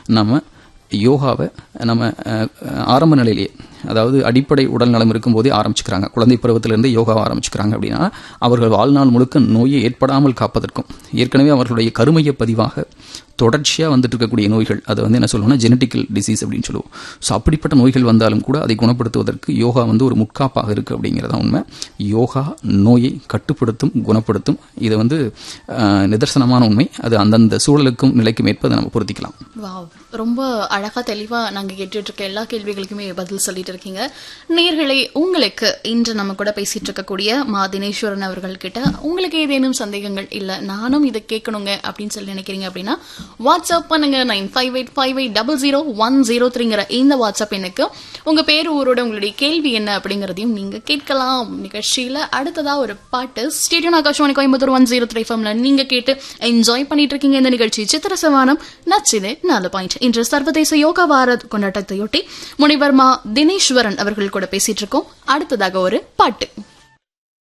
நம்ம யோகாவை நம்ம அஹ், ஆரம்ப நிலையிலேயே அதாவது அடிப்படை உடல் நலம் இருக்கும்போதே ஆரம்பிச்சுக்கிறாங்க குழந்தை பருவத்திலிருந்தே யோகாவை ஆரம்பிச்சுக்கிறாங்க அப்படின்னா அவர்கள் வாழ்நாள் முழுக்க நோயை ஏற்படாமல் காப்பதற்கும் ஏற்கனவே அவர்களுடைய கருமைய பதிவாக தொடர்ச்சியாக வந்துட்டு இருக்கக்கூடிய நோய்கள் அதை வந்து என்ன சொல்லுவோம்னா ஜெனட்டிக்கல் டிசீஸ் அப்படின்னு சொல்லுவோம் ஸோ அப்படிப்பட்ட நோய்கள் வந்தாலும் கூட அதை குணப்படுத்துவதற்கு யோகா வந்து ஒரு முட்காப்பாக இருக்குது அப்படிங்கிறதா உண்மை யோகா நோயை கட்டுப்படுத்தும் குணப்படுத்தும் இது வந்து அஹ், நிதர்சனமான உண்மை அது அந்தந்த சூழலுக்கும் நிலைக்கும் ஏற்ப அதை நம்ம பொருத்திக்கலாம் வாவ் ரொம்ப அழகா தெளிவா நாங்க கேட்டுட்டு இருக்க எல்லா கேள்விகளுக்குமே பதில் சொல்லிட்டு இருக்கீங்க நேர்களே உங்களுக்கு இன்று நம்ம கூட பேசிட்டு இருக்கக்கூடிய மா தினேஸ்வரன் அவர்கள் கிட்ட உங்களுக்கு ஏதேனும் சந்தேகங்கள் இல்ல நானும் இதை கேட்கணுங்க அப்படின்னு சொல்லி நினைக்கிறீங்க அப்படின்னா வாட்ஸ்அப் பண்ணுங்க nine five eight five eight double zero one zero த்ரீங்கிற இந்த வாட்ஸ்அப் எண்ணுக்கு உங்க பேர் ஊரோட உங்களுடைய கேள்வி என்ன அப்படிங்கறதையும் நீங்க கேட்கலாம் நிகழ்ச்சியில அடுத்ததா ஒரு பாட்டு stadium Akashvani Coimbatore one zero three ஃபம்ல நீங்க கேட்டு என்ஜாய் பண்ணிட்டு இருக்கீங்க இந்த நிகழ்ச்சி சித்திர சவானம் நச்சிது நாலு பாயிண்ட் இன்று சர்வதேச யோகா வார கொண்டாட்டத்தையொட்டி முனிவர் மா தினேஸ்வரன் அவர்கள் கூட பேசிட்டு இருக்கோம் அடுத்ததாக ஒரு பாட்டு